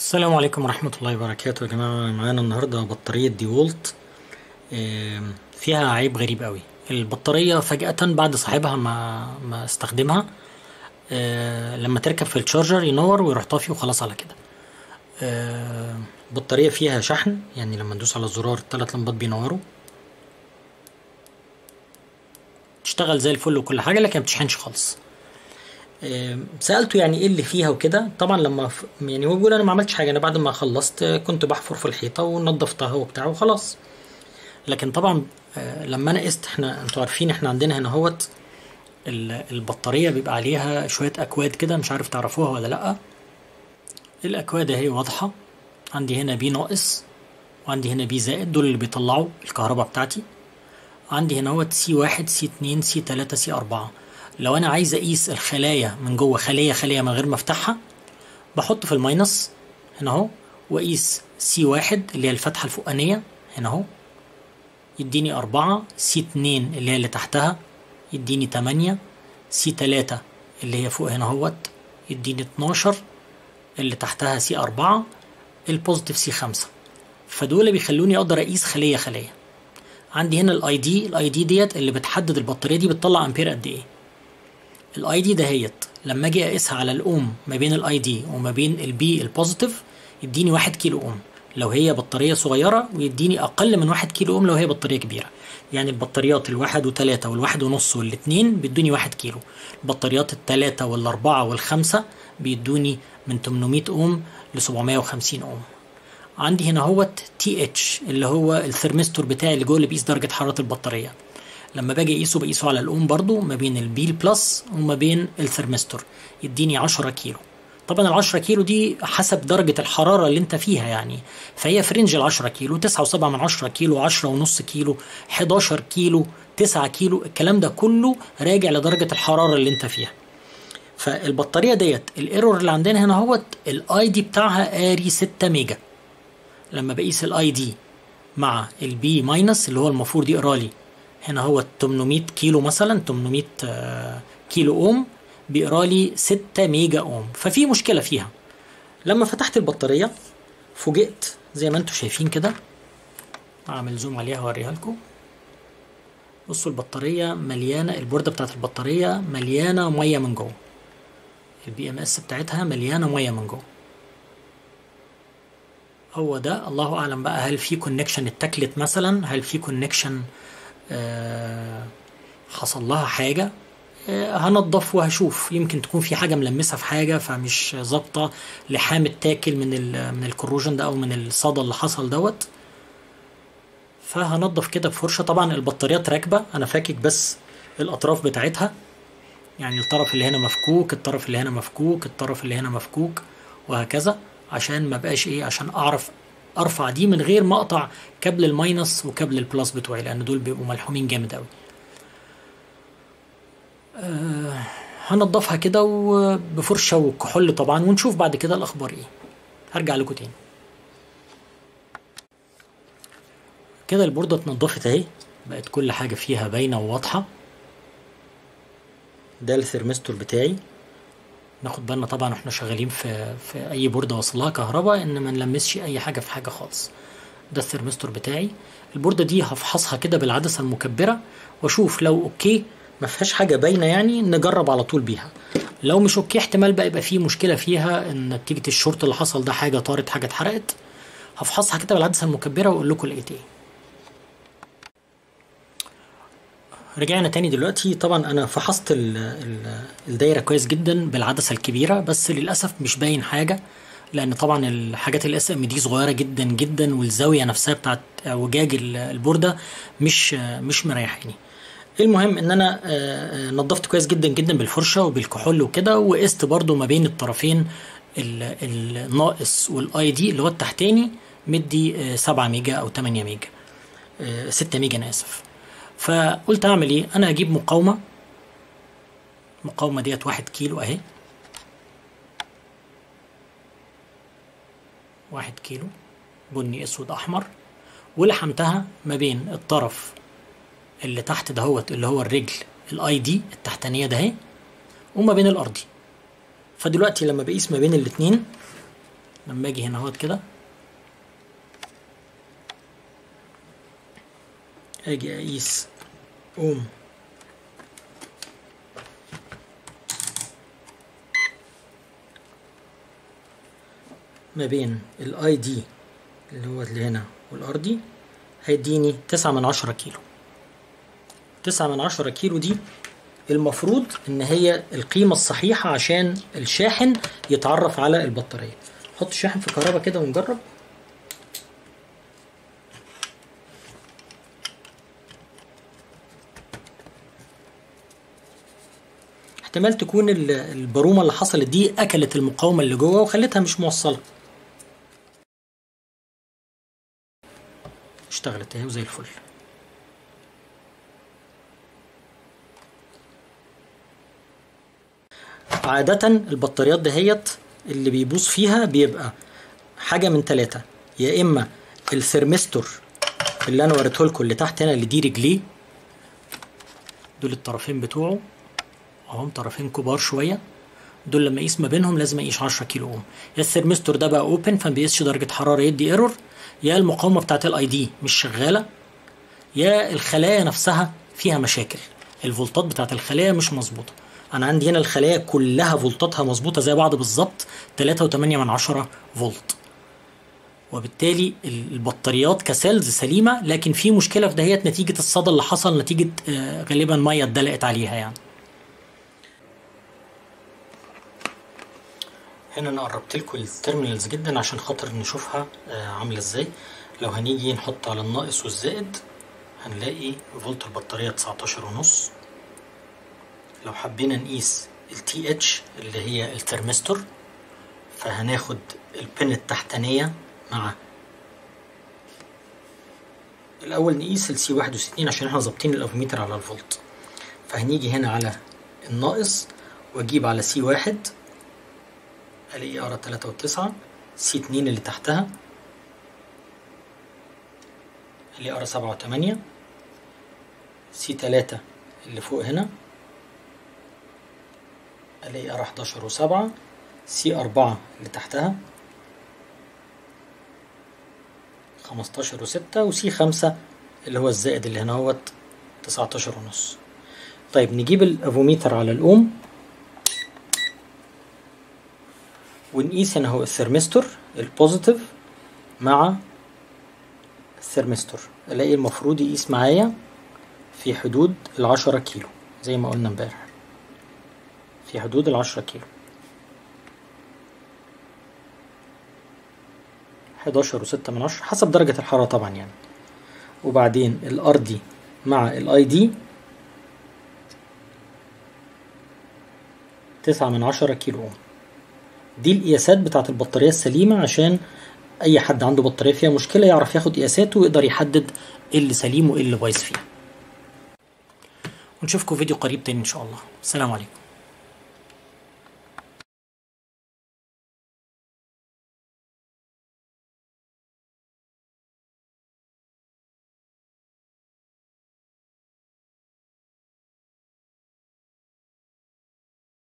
السلام عليكم ورحمة الله وبركاته يا جماعة معانا النهاردة بطارية دي وولت آم، فيها عيب غريب قوي البطارية فجأة بعد صاحبها ما ما استخدمها آه، لما تركب في الشارجر ينور ويروح طافي وخلاص على كده آه، البطارية فيها شحن يعني لما ندوس على الزرار التلات لمبات بينوروا تشتغل زي الفل وكل حاجة لكن ما بتشحنش خالص آم، سألته يعني ايه اللي فيها وكده طبعا لما ف... يعني هو بيقول انا ما عملتش حاجة انا بعد ما خلصت آه، كنت بحفر في الحيطة ونضفتها وبتاع وخلاص لكن طبعا آه، لما انا قست احنا انتوا عارفين احنا عندنا هنا هوت ال- البطارية بيبقى عليها شوية اكواد كده مش عارف تعرفوها ولا لأ الاكواد اهي واضحة عندي هنا بي ناقص وعندي هنا بي زائد دول اللي بيطلعوا الكهرباء بتاعتي عندي هنا هو سي واحد سي اتنين سي تلاتة سي أربعة لو أنا عايز أقيس الخلايا من جوه خلية خلية من غير ما أفتحها بحط في الماينس هنا أهو وأقيس سي واحد اللي هي الفتحة الفوقانية هنا أهو يديني أربعة سي اتنين اللي هي اللي تحتها يديني تمانية سي تلاتة اللي هي فوق هنا اهوت يديني اتناشر اللي تحتها سي أربعة البوزيتيف سي خمسة فدول بيخلوني أقدر أقيس خلية خلية عندي هنا الاي دي الاي دي ديت اللي بتحدد البطاريه دي بتطلع امبير قد ايه الاي دي دهيت لما اجي اقيسها على الاوم ما بين الاي دي وما بين البي البوزيتيف يديني واحد كيلو اوم لو هي بطاريه صغيره ويديني اقل من واحد كيلو اوم لو هي بطاريه كبيره يعني البطاريات الواحد وتلاتة والواحد ونص والاتنين بيدوني واحد كيلو البطاريات التلاتة والاربعة والخمسة بيدوني من 800 اوم ل 750 اوم عندي هنا هو تي اتش اللي هو الثرمستور بتاعي اللي جوه اللي بيقيس درجه حراره البطاريه لما باجي اقيسه بقيسه على الاوم برضو ما بين البي البلس وما بين الثرمستور يديني 10 كيلو طبعا ال 10 كيلو دي حسب درجة الحرارة اللي انت فيها يعني فهي في رينج ال 10 كيلو 9.7 من 10 كيلو 10 ونص كيلو 11 كيلو 9 كيلو الكلام ده كله راجع لدرجة الحرارة اللي انت فيها فالبطارية ديت الايرور اللي عندنا هنا هو الاي دي بتاعها قاري 6 ميجا لما بقيس الاي دي مع البي ماينس اللي هو المفروض يقرا لي هنا هو 800 كيلو مثلا 800 آه، كيلو اوم بيقرا لي 6 ميجا اوم ففي مشكله فيها لما فتحت البطاريه فوجئت زي ما انتم شايفين كده اعمل زوم عليها واوريها لكم بصوا البطاريه مليانه البورده بتاعت البطاريه مليانه ميه من جوه البي ام اس بتاعتها مليانه ميه من جوه هو ده الله اعلم بقى هل في كونكشن اتاكلت مثلا هل في كونكشن آه حصل لها حاجه آه هنضف وهشوف يمكن تكون في حاجه ملمسه في حاجه فمش ظابطه لحام التاكل من ال من الكروجن ده او من الصدى اللي حصل دوت فهنضف كده بفرشه طبعا البطاريات راكبه انا فاكك بس الاطراف بتاعتها يعني الطرف اللي هنا مفكوك الطرف اللي هنا مفكوك الطرف اللي هنا مفكوك وهكذا عشان ما بقاش ايه عشان اعرف ارفع دي من غير ما اقطع كابل الماينس وكابل البلس بتوعي لان دول بيبقوا ملحومين جامد قوي أه هنضفها كده وبفرشه وكحول طبعا ونشوف بعد كده الاخبار ايه هرجع لكم تاني كده البورده اتنضفت اهي بقت كل حاجه فيها باينه وواضحه ده الثرمستور بتاعي ناخد بالنا طبعا احنا شغالين في في اي بورده واصلها كهرباء ان ما نلمسش اي حاجه في حاجه خالص ده الثرمستور بتاعي البورده دي هفحصها كده بالعدسه المكبره واشوف لو اوكي ما فيهاش حاجه باينه يعني نجرب على طول بيها لو مش اوكي احتمال بقى يبقى في مشكله فيها ان نتيجه الشورت اللي حصل ده حاجه طارت حاجه اتحرقت هفحصها كده بالعدسه المكبره واقول لكم لقيت ايه رجعنا تاني دلوقتي طبعا انا فحصت ال ال الدايره كويس جدا بالعدسه الكبيره بس للاسف مش باين حاجه لان طبعا الحاجات الاس ام دي صغيره جدا جدا والزاويه نفسها بتاعت وجاج ال- البورده مش مش مريحاني المهم ان انا آه، آه، نظفت كويس جدا جدا بالفرشه وبالكحول وكده وقست برضو ما بين الطرفين ال- الناقص والاي دي اللي هو التحتاني مدي 7 ميجا او 8 ميجا 6 ميجا انا اسف فقلت اعمل ايه انا اجيب مقاومه المقاومه ديت واحد كيلو اهي واحد كيلو بني اسود احمر ولحمتها ما بين الطرف اللي تحت دهوت اللي هو الرجل الاي دي التحتانيه ده اهي وما بين الارضي فدلوقتي لما بقيس ما بين الاتنين لما اجي هنا اهوت كده اجي اقيس اوم ما بين الاي دي اللي هو اللي هنا والار دي هيديني تسعة من عشرة كيلو تسعة من عشرة كيلو دي المفروض ان هي القيمة الصحيحة عشان الشاحن يتعرف على البطارية حط الشاحن في كهرباء كده ونجرب احتمال تكون ال- البرومة اللي حصلت دي أكلت المقاومة اللي جوه وخلتها مش موصلة اشتغلت اهي وزي الفل عادة البطاريات دهيت اللي بيبوظ فيها بيبقى حاجة من ثلاثة يا إما الثرمستور اللي أنا وريته لكم اللي تحت هنا اللي دي رجليه دول الطرفين بتوعه اهم طرفين كبار شويه دول لما اقيس ما بينهم لازم اقيس 10 كيلو اوم يا الثرمستور ده بقى اوبن فما بيقيسش درجه حراره يدي ايرور يا المقاومه بتاعت الاي دي مش شغاله يا الخلايا نفسها فيها مشاكل الفولتات بتاعت الخلايا مش مظبوطه انا عندي هنا الخلايا كلها فولتاتها مظبوطه زي بعض بالظبط 3.8 من عشرة فولت وبالتالي البطاريات كسيلز سليمه لكن في مشكله في دهيت نتيجه الصدى اللي حصل نتيجه آه، غالبا ميه اتدلقت عليها يعني هنا انا قربت لكم التيرمينالز جدا عشان خاطر نشوفها آه، عامله ازاي لو هنيجي نحط على الناقص والزائد هنلاقي فولت البطارية 19 ونص لو حبينا نقيس ال TH اللي هي الترمستور فهناخد البن التحتانية مع الأول نقيس ال C 61 عشان احنا ظابطين الأفوميتر على الفولت فهنيجي هنا على الناقص وأجيب على C واحد الاقي ار 3 وتسعة سي 2 اللي تحتها الاقي ار 7 وتمانية سي 3 اللي فوق هنا الاقي ار 11 وسبعة سي 4 اللي تحتها خمستاشر وستة وسي خمسة اللي هو الزائد اللي هنا هوت تسعتاشر ونص طيب نجيب الافوميتر على الأوم ونقيس هنا هو الثرمستور البوزيتيف مع الثرمستور الاقي المفروض يقيس معايا في حدود العشرة كيلو زي ما قلنا امبارح في حدود العشرة كيلو حداشر وستة من عشرة حسب درجة الحرارة طبعا يعني وبعدين الار دي مع الاي دي تسعة من عشرة كيلو اوم دي القياسات بتاعت البطارية السليمة عشان أي حد عنده بطارية فيها مشكلة يعرف ياخد قياساته ويقدر يحدد إيه اللي سليم وإيه اللي بايظ فيها ونشوفكم فيديو قريب تاني إن شاء الله السلام عليكم